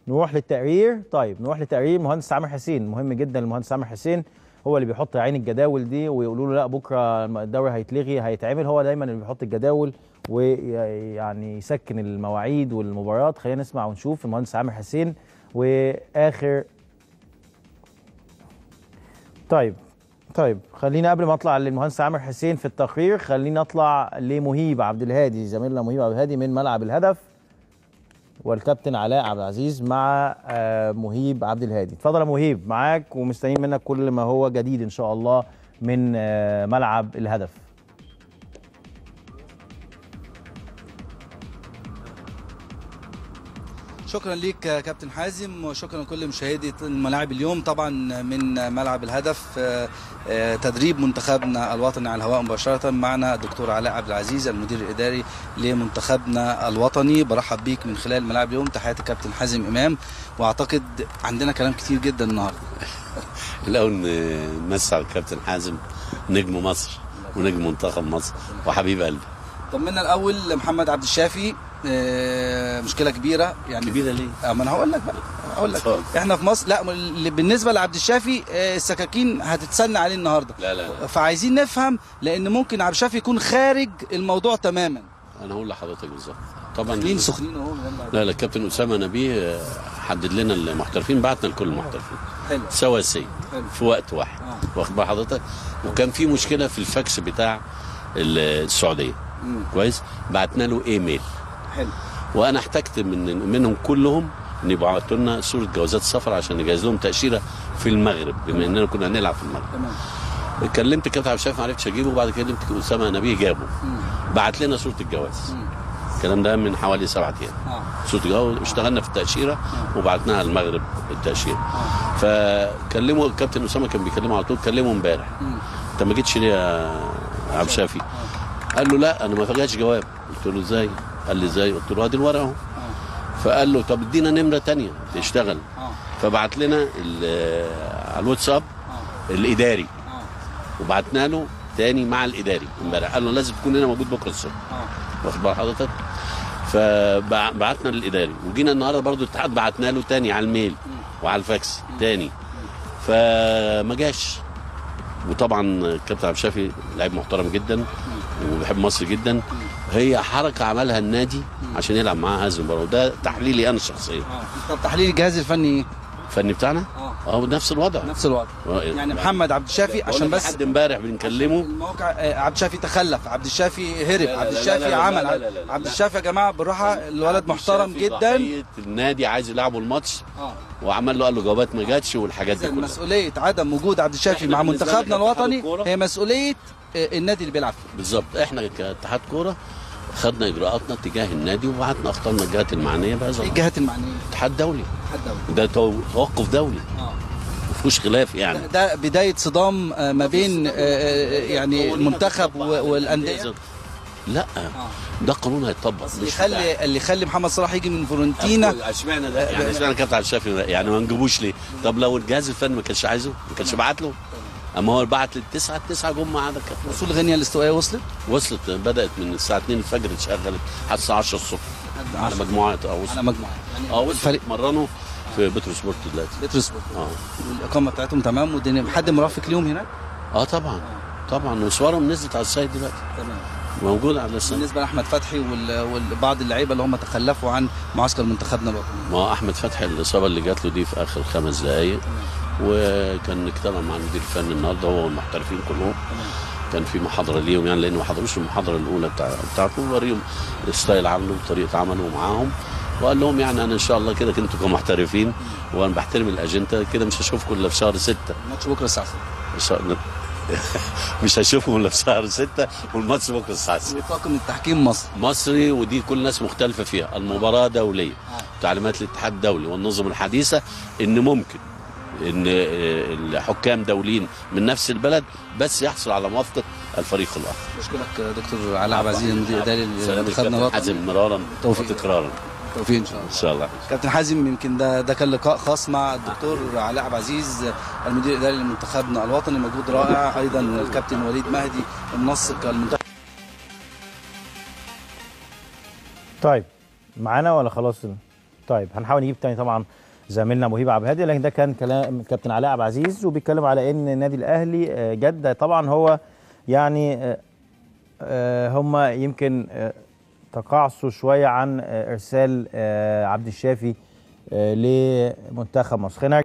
نروح للتقرير طيب نروح للتقرير مهندس عامر حسين مهم جدا المهندس عامر حسين هو اللي بيحط عين الجداول دي ويقولوا له لا بكره الدوري هيتلغي هيتعمل هو دايما اللي بيحط الجداول ويعني يسكن المواعيد والمباريات خلينا نسمع ونشوف المهندس عامر حسين واخر طيب طيب خلينا قبل ما اطلع للمهندس عامر حسين في التقرير خلينا اطلع لمهيب عبد الهادي زميلنا مهيب عبد الهادي من ملعب الهدف والكابتن علاء عبد العزيز مع آه، مهيب عبد الهادي اتفضل يا مهيب معاك ومستنيين منك كل ما هو جديد ان شاء الله من آه، ملعب الهدف شكرا ليك يا كابتن حازم وشكرا لكل مشاهدي الملاعب اليوم طبعا من ملعب الهدف آه، آه، تدريب منتخبنا الوطني على الهواء مباشرة معنا الدكتور علاء عبد العزيز المدير الإداري لمنتخبنا الوطني برحب بيك من خلال ملاعب اليوم تحياتي كابتن حازم إمام وأعتقد عندنا كلام كتير جدا النهارده الاول نمسي على الكابتن حازم نجم مصر ونجم منتخب مصر وحبيب قلبي طمنا الأول لمحمد عبد الشافي آه، مشكلة كبيرة يعني كبيره ليه؟ آه، ما انا هقول لك بقى هقول لك اتفضل. احنا في مصر لا اللي بالنسبه لعبد الشافي آه، السكاكين هتتسنى عليه النهارده لا لا لا فعايزين نفهم لان ممكن عبد الشافي يكون خارج الموضوع تماما انا هقول لحضرتك بالظبط طبعا سخنين سخنين اهو لا لا الكابتن اسامه نبيه آه، حدد لنا المحترفين بعتنا لكل المحترفين حلو سواسيه حلو. في وقت واحد آه. واخد بال حضرتك وكان في مشكله في الفاكس بتاع ال- السعوديه مم. كويس بعتنا له ايميل حلو وانا احتجت من منهم كلهم ان يبعتوا لنا صوره جوازات سفر عشان نجهز لهم تاشيره في المغرب بما اننا كنا هنلعب في المغرب تمام كلمت كابتن عبد الشافي ما عرفتش اجيبه وبعد كده كلمت اسامه نبيه جابه مم. بعت لنا صوره الجواز مم. الكلام ده من حوالي سبعة ايام اه صوره الجواز اشتغلنا في التاشيره وبعتناها المغرب التاشيره فكلموا الكابتن اسامه كان بيكلمه على طول كلمه امبارح مم. انت ما جيتش ليه يا عبد الشافي قال له لا انا ما جاش جواب قلت له ازاي قال لي ازاي قلت له ادي الورقه اهو فقال له طب ادينا نمره تانية تشتغل اه فبعت لنا ال- على الواتساب اه الاداري اه وبعتنا له تاني مع الاداري امبارح قال له لازم تكون هنا موجود بكره الصبح اه واخد بال حضرتك فبعتنا للاداري وجينا النهارده برضو الاتحاد بعتنا له تاني على الميل وعلى الفاكس تاني فما جاش وطبعا الكابتن عبد الشافي لعيب محترم جدا وبيحب مصر جدا هي حركه عملها النادي عشان يلعب معاه هذه المباراه وده تحليلي انا الشخصي اه طب تحليل الجهاز الفني ايه؟ الفني بتاعنا اه اه نفس الوضع نفس الوضع يعني محمد عبد الشافي عشان بس لحد امبارح بنكلمه الموقع آه، عبد الشافي تخلف عبد الشافي هرب لا، لا، عبد لا، الشافي لا، لا، عمل لا، لا، لا، لا. عبد الشافي يا جماعه بالراحه الولد محترم الشافي جدا ضحية النادي عايز يلعبوا الماتش اه وعمل له قال له جوابات ما جاتش والحاجات دي إذا كلها مسؤوليه عدم وجود عبد الشافي إحنا مع بالنسبة لنا منتخبنا كاتحاد الوطني الكورة- هي مسؤوليه آه، النادي اللي بيلعب فيه بالظبط احنا كاتحاد كوره خدنا اجراءاتنا تجاه النادي وبعتنا اخترنا الجهات المعنيه بهذا ايه الأمر. الجهات المعنيه؟ اتحاد دولي حد دولي ده تو- توقف دولي اه ما فيهوش خلاف يعني ده- ده بدايه صدام آه، ما بين آه، آه، يعني المنتخب و- والانديه لا ده قانون هيطبق اللي يخلي اللي يخلي محمد صلاح يجي من فورنتينا اشمعنى ده يعني اشمعنى كابتن عبد الشافي يعني ما نجيبوش ليه طب لو الجهاز الفني ما كانش عايزه ما كانش بعت له اما هو بعت للتسعه التسعه جم معاه ده كابتن وصول غينيا الاستوائيه وصلت وصلت بدات من الساعه 2 الفجر اتشغلت حتى الساعه 10 الصبح على مجموعات اه وصلت على مجموعه يعني اه وصلت الفريق مرنوا في بترو سبورت دلوقتي بيترسبورغ اه والاقامه بتاعتهم تمام والدنيا حد مرافق ليهم هناك اه طبعا طبعا وصورهم نزلت على السايت دلوقتي تمام موجود على السايت بالنسبه لاحمد فتحي وال- وبعض اللعيبه اللي هم تخلفوا عن معسكر منتخبنا الوطني ما هو احمد فتحي الاصابه اللي جات له دي في اخر خمس دقائق وكان اجتمع مع المدير الفني النهارده هو والمحترفين كلهم كان في محاضره ليهم يعني لان ما حضروش المحاضره الاولى بتاع بتاعته وريهم الستايل عمله وطريقه عمله معاهم وقال لهم يعني انا ان شاء الله كده كنتوا كمحترفين وانا بحترم الاجنده كده مش هشوفكم الا في شهر ستة الماتش بكره الساعه 6 إن شاء الله مش هشوفهم الا في شهر ستة والماتش بكره الساعه 6 وطاقم التحكيم مصر مصري ودي كل الناس مختلفة فيها المباراة دولية تعليمات الاتحاد الدولي والنظم الحديثة ان ممكن ان الحكام دوليين من نفس البلد بس يحصل على موافقة الفريق الاخر بشكرك دكتور علاء عبد العزيز المدير الاداري سلام لمنتخبنا الكابتن الوطني حازم مرارا توفيق. وتكرارا توفيق ان شاء الله ان شاء الله كابتن حازم يمكن ده ده كان لقاء خاص مع الدكتور علاء عبد العزيز المدير الاداري لمنتخبنا الوطني مجهود رائع ايضا الكابتن وليد مهدي المنسق المنتخب طيب معانا ولا خلاص طيب هنحاول نجيب تاني طبعا زميلنا مهيب عبد الهادي لكن ده كان كلام كابتن علاء عبد العزيز وبيتكلم على ان النادي الاهلي آه، جده طبعا هو يعني آه، آه، هم يمكن آه، تقاعسوا شويه عن آه، ارسال آه، عبد الشافي آه، لمنتخب مصر خلينا